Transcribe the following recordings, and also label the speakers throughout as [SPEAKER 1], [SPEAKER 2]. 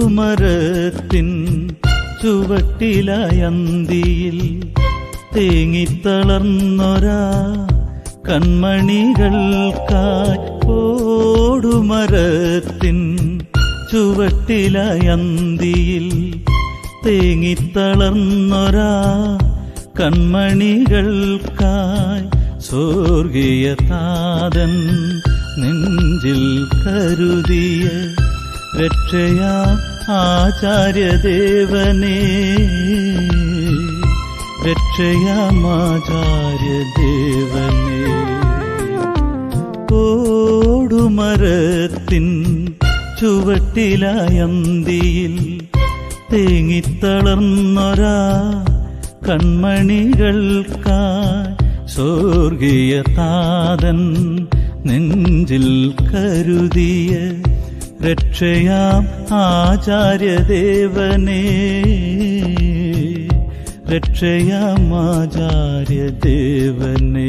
[SPEAKER 1] ഓടുമരത്തിൻ ചുവട്ടിലയന്തിയിൽ തേങ്ങിത്തളർന്നൊരാ കൺമണികൾക്കായി ഓടുമരത്തിൻ ചുവട്ടിലയന്തിയിൽ തേങ്ങിത്തളർന്നൊരാ കൺമണികൾക്കായി സ്വർഗീയ താതൻ നെഞ്ചിൽ കരുതിയ രക്ഷയാ ആചാര്യദേവനേ രക്ഷയാമാചാര്യദേവനേ ഓടുമരത്തിൻ ചുവട്ടിലയന്തിയിൽ തേങ്ങിത്തളർന്നൊരാ കൺമണികൾക്കായി സ്വർഗീയ താതൻ നെഞ്ചിൽ കരുതിയ രക്ഷയാം ആചാര്യദേവനേ രക്ഷയാം ആചാര്യദേവനേ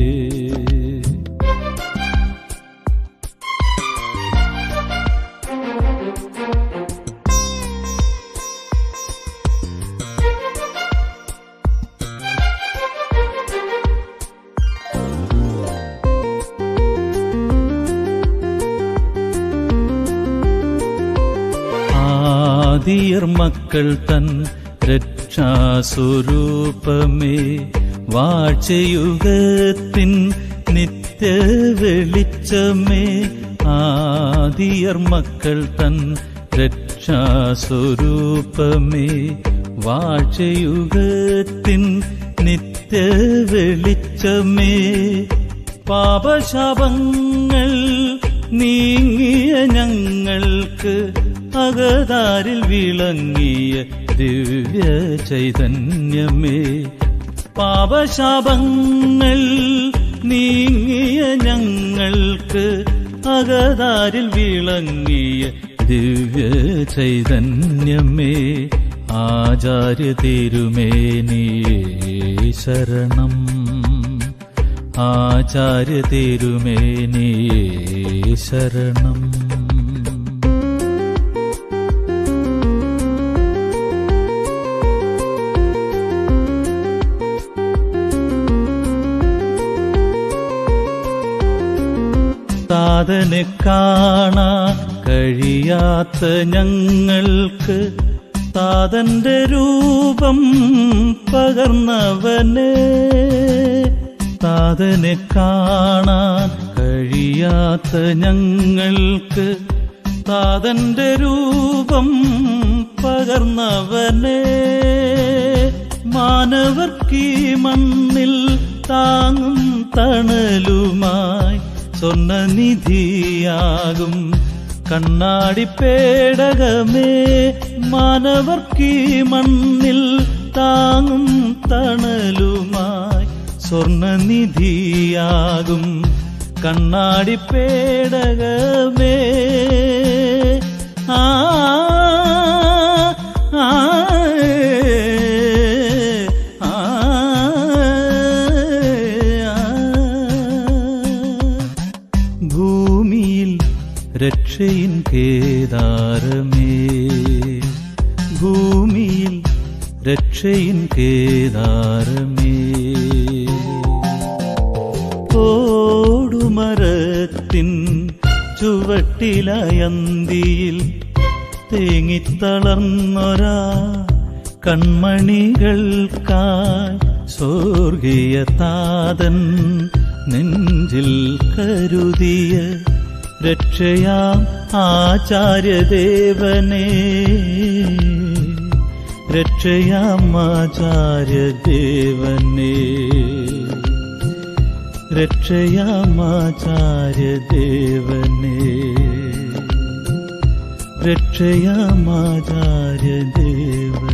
[SPEAKER 1] ആദിയർ മക്കൾ തൻ രക്ഷാസ്വരൂപമേ വാഴ്ചയുഗത്തിൻ നിത്യ വെളിച്ചമേ ആദിയർ മക്കൾ തൻ രക്ഷാസ്വരൂപമേ വാഴ്ചയുഗത്തിൻ നിത്യ വെളിച്ചമേ പാപശാപങ്ങൾ നീങ്ങിയ ഞങ്ങൾക്ക് അകതാരിൽ വിളങ്ങിയ ദിവ്യ ചൈതന്യമേ പാപശാപങ്ങൾ നീങ്ങിയ ഞങ്ങൾക്ക് അകതാരിൽ വിളങ്ങിയ ദിവ്യ ചൈതന്യമേ ആചാര്യ തിരുമേനിയേ ശരണം ആചാര്യ തിരുമേനിയേ ശരണം താതനെ കാണാൻ കഴിയാത്ത ഞങ്ങൾക്ക് താതന്റെ രൂപം പകർന്നവനെ താതനെ കാണാൻ കഴിയാത്ത ഞങ്ങൾക്ക് താതന്റെ രൂപം പകർന്നവനെ മാനവർക്കീ മണ്ണിൽ താങ്ങും തണലുമായി സ്വർണ്ണനിധിയാകും കണ്ണാടി പേടകമേ മാനവർക്കീ മണ്ണിൽ താങ്ങും തണലുമായി സ്വർണ്ണനിധിയാകും കണ്ണാടി പേടകമേ ആ ആ ആ ഭൂമിയിൽ രക്ഷയിൻ കേദാരമേ ഭൂമിയിൽ രക്ഷയിൻ കേദാരമേ ഓടുമരത്തിൻ ചുവട്ടിലയന്തിയിൽ തേങ്ങിത്തളർന്നൊരാ കൺമണികൾക്കായി സ്വർഗീയ താതൻ നെഞ്ചിൽ കരുതിയ രക്ഷയാം ആചാര്യദേവനേ രക്ഷയാം ആചാര്യദേവനേ രക്ഷയാമാചാര്യദേവനേ രക്ഷയാമാചാര്യദേവ